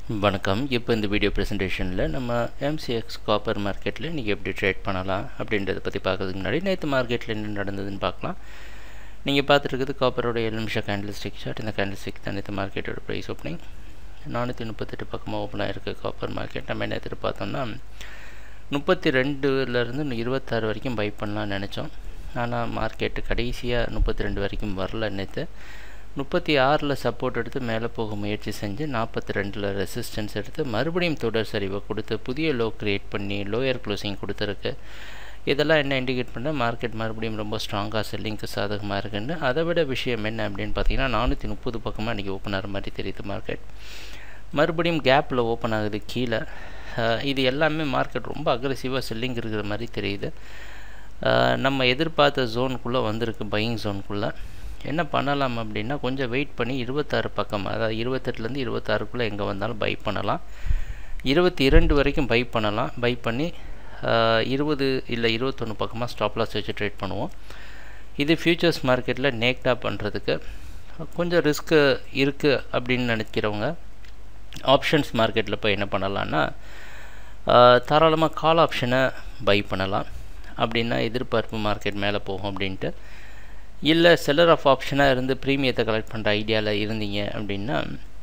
வணக்கம் இப்போ இந்த வீடியோ ப்ரெசன்டேஷனில் நம்ம எம்சிஎக்ஸ் காப்பர் மார்க்கெட்டில் இன்றைக்கி எப்படி ட்ரேட் பண்ணலாம் அப்படின்றத பற்றி பார்க்கறதுக்கு முன்னாடி நேற்று மார்க்கெட்டில் என்ன நடந்ததுன்னு பார்க்கலாம் நீங்கள் பார்த்துருக்குது காப்பரோட ஏழு நிமிஷம் கேண்டில் ஸ்டிக் ஷார்ட் இந்த கேண்டில் ஸ்டிக் தான் நேற்று மார்க்கெட்டோட ப்ரைஸ் ஓப்பனிங் நானூற்றி முப்பத்தெட்டு பக்கமாக ஓப்பன் ஆகிருக்கு காப்பர் மார்க்கெட் நம்ம என்ன எதிர்பார்த்தோம்னா முப்பத்தி ரெண்டுலேருந்து இருபத்தாறு வரைக்கும் பை பண்ணலாம்னு நினச்சோம் ஆனால் மார்க்கெட்டு கடைசியாக முப்பத்தி ரெண்டு வரைக்கும் வரல நேற்று முப்பத்தி ஆறில் சப்போர்ட் எடுத்து மேலே போக முயற்சி செஞ்சு நாற்பத்தி ரெண்டில் ரெசிஸ்டன்ஸ் எடுத்து மறுபடியும் தொடர் சரிவை கொடுத்து புதிய லோ க்ரியேட் பண்ணி லோயர் க்ளோசிங் கொடுத்துருக்கு இதெல்லாம் என்ன இண்டிகேட் பண்ண மார்க்கெட் மறுபடியும் ரொம்ப ஸ்ட்ராங்காக செல்லிங்க்கு சாதகமாக இருக்குன்னு அதை விட விஷயம் என்ன அப்படின்னு பார்த்தீங்கன்னா நானூற்றி முப்பது பக்கமாக இன்றைக்கி ஓப்பன் ஆகிற மாதிரி தெரியுது மார்க்கெட் மறுபடியும் கேப்பில் ஓப்பன் ஆகுது கீழே இது எல்லாமே மார்க்கெட் ரொம்ப அக்ரெசிவாக செல்லிங் இருக்கிற மாதிரி தெரியுது நம்ம எதிர்பார்த்த ஜோனுக்குள்ளே வந்திருக்கு பையிங் ஜோனுக்குள்ளே என்ன பண்ணலாம் அப்படின்னா கொஞ்சம் வெயிட் பண்ணி இருபத்தாறு பக்கம் அதாவது இருபத்தெட்டுலேருந்து இருபத்தாறுக்குள்ளே எங்கே வந்தாலும் பை பண்ணலாம் இருபத்தி இரண்டு வரைக்கும் பை பண்ணலாம் பை பண்ணி இருபது இல்லை இருபத்தொன்று பக்கமாக ஸ்டாப் லாஸ் வச்சு ட்ரேட் பண்ணுவோம் இது ஃப்யூச்சர்ஸ் மார்க்கெட்டில் நேக்டாக பண்ணுறதுக்கு கொஞ்சம் ரிஸ்க்கு இருக்குது அப்படின்னு நினைக்கிறவங்க ஆப்ஷன்ஸ் மார்க்கெட்டில் போய் என்ன பண்ணலான்னா தாராளமாக கால் ஆப்ஷனை பை பண்ணலாம் அப்படின்னா எதிர்பார்ப்பு மார்க்கெட் மேலே போகும் அப்படின்ட்டு இல்லை செல்லர் ஆஃப் ஆப்ஷனாக இருந்து ப்ரீமியத்தை கலெக்ட் பண்ணுற ஐடியாவில் இருந்தீங்க அப்படின்னா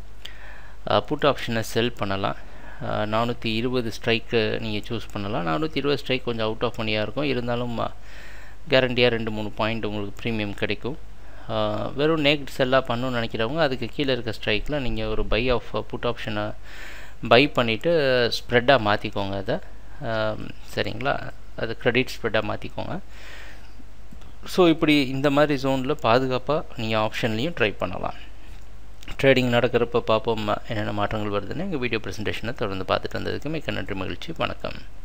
புட் ஆப்ஷனை செல் பண்ணலாம் நானூற்றி இருபது ஸ்ட்ரைக்கு நீங்கள் சூஸ் பண்ணலாம் நானூற்றி இருபது ஸ்ட்ரைக் கொஞ்சம் அவுட் ஆஃப் மணியாக இருக்கும் இருந்தாலும் கேரண்டியாக ரெண்டு மூணு பாயிண்ட் உங்களுக்கு ப்ரீமியம் கிடைக்கும் வெறும் நேக்ட் செல்லாக பண்ணணும்னு நினைக்கிறவங்க அதுக்கு கீழே இருக்க ஸ்ட்ரைக்கில் நீங்கள் ஒரு பை ஆஃப் புட் ஆப்ஷனை பை பண்ணிவிட்டு ஸ்ப்ரெட்டாக மாற்றிக்கோங்க அதை சரிங்களா அது க்ரெடிட் ஸ்ப்ரெட்டாக மாற்றிக்கோங்க ஸோ இப்படி இந்த மாதிரி ஜோனில் பாதுகாப்பாக நீங்கள் ஆப்ஷன்லேயும் ட்ரை பண்ணலாம் ட்ரேடிங் நடக்கிறப்ப பார்ப்போம் என்னென்ன மாற்றங்கள் வருதுன்னு எங்கள் வீடியோ ப்ரெசன்டேஷனை தொடர்ந்து பார்த்துட்டு வந்ததுக்கு மிக்க நன்றி மகிழ்ச்சி வணக்கம்